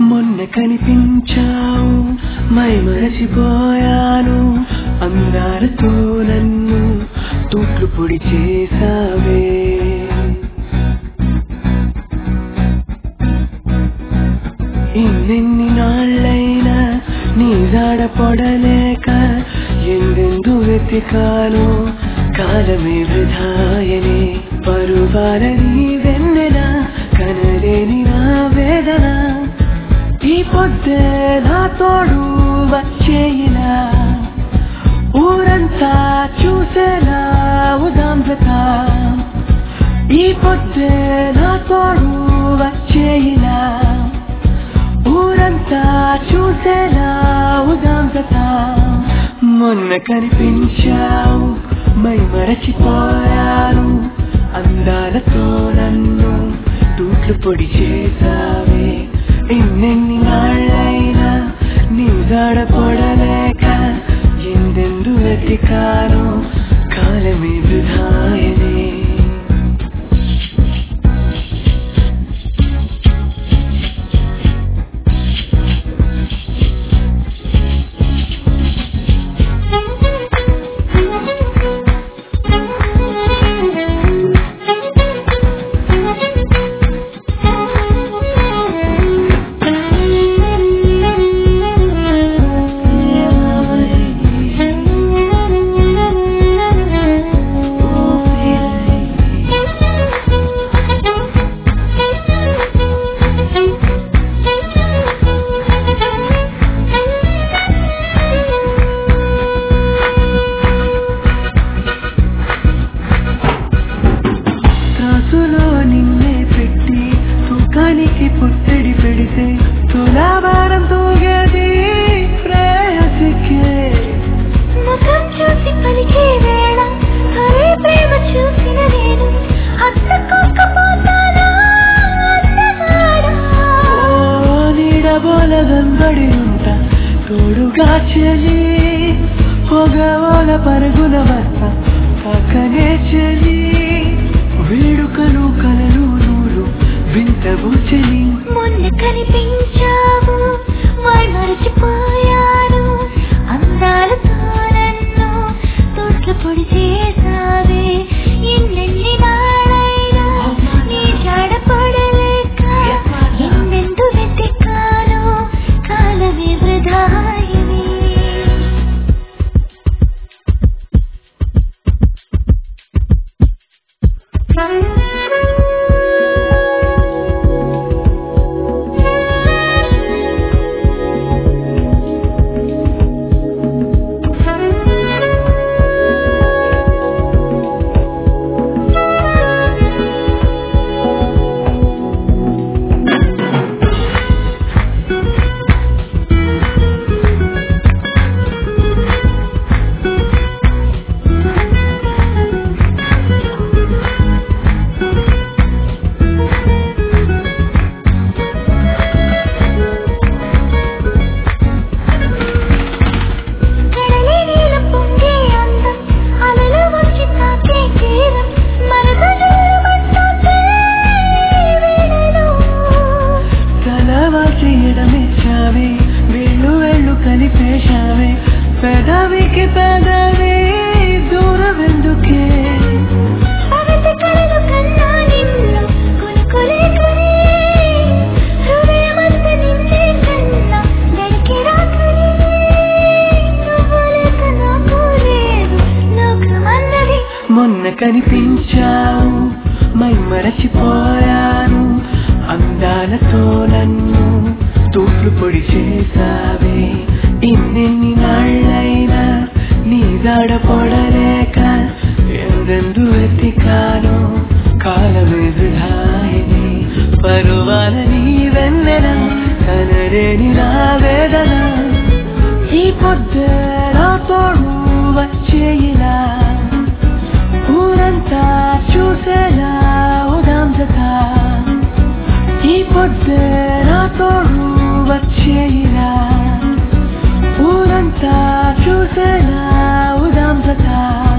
మొన్న కనిపించావు మై మరచిపోయాను అందాలతో నన్ను తూట్లు పొడి చేసావే ఎన్నెన్ని నాళ్ళైనా నీ జాడ పొడలేక ఎందెందు వెతికాను కాలమే వృధాయనే పరువాల నీ వెన్నెల కనలేని నా వేదన ఈ పొద్దే నా తోడు వచ్చేయిలా ఊరంతా చూసేలా ఉదాంతత ఈ పొద్దే నా తోడు వచ్చేయిలా ఊరంతా చూసేలా ఉదాంతత మొన్న కనిపించావు మై మరచిపోయాను అందాలతో నన్ను తూట్లు పొడి చేసావే ఎన్నెన్ని నాళ్ళైనా నీ జాడ పొడలేక ఎందెందు వెతికాను కాలమే వృధాయనే త్రాసులో నిన్నే పెట్టి తూకానికి పుట్టడి పెడితే తులాభారం తూగేది ప్రేయసికే ముఖం చూసి పలికే వేళ హరే ప్రేమ చూసిన నేను హత్తుకోకపోతానా అన్నవాడా ఓ నీడబోల వెంబడి ఉంటా తోడుగా చెలి పొగవోల పరుగున వస్తా పక్కనే చెలి వేడుకలు కలలు నూరు వింతవు చెలి మొన్న కనిపించావు వాడు మరచిపోయాను అందాలతో నన్ను తోట్ల పొడి చేసావే ఎన్నెన్ని నాడైనా నీ జాడ పడలేక ఎందెందు వెతికాను కాలమే వృధాయని కడలి నీల పొంగే అందం అలలు వచ్చి తాకే తీరం మనసు జల్లమంటుంటే వేళలో తలవాసి ఎడమిచ్చావే వెళ్ళు వెళ్ళు కలిపేశావే పెదవికి పెదవి దూరవెందుకే పగటి కలలు కన్నా నిన్ను కొనుక్కోలే కొని హృదయమంత నిన్నే కన్నా దరికి రాకని నువ్వు లేక నాకు లేదు లోకమన్నది మొన్న కనిపించావు మై మరచిపోయాను అందాలతో నన్ను తూట్లు పొడి చేసావే ఇన్నెన్ని నాళ్ళైనా నీ దాడ పొడలేక ఎందెందు వెతికాను కాలమే వృధాయిని పరువాల నీ వెన్నెల కనరేని నా వేదన ఈ పొద్దు నా తోడు వచ్చేయిలా ఊరంతా చూసేలా ఉదాంతత ఈ పొద్దే నా తోడు వచ్చేయిలా ఊరంతా చూసేలా ఉదాంతత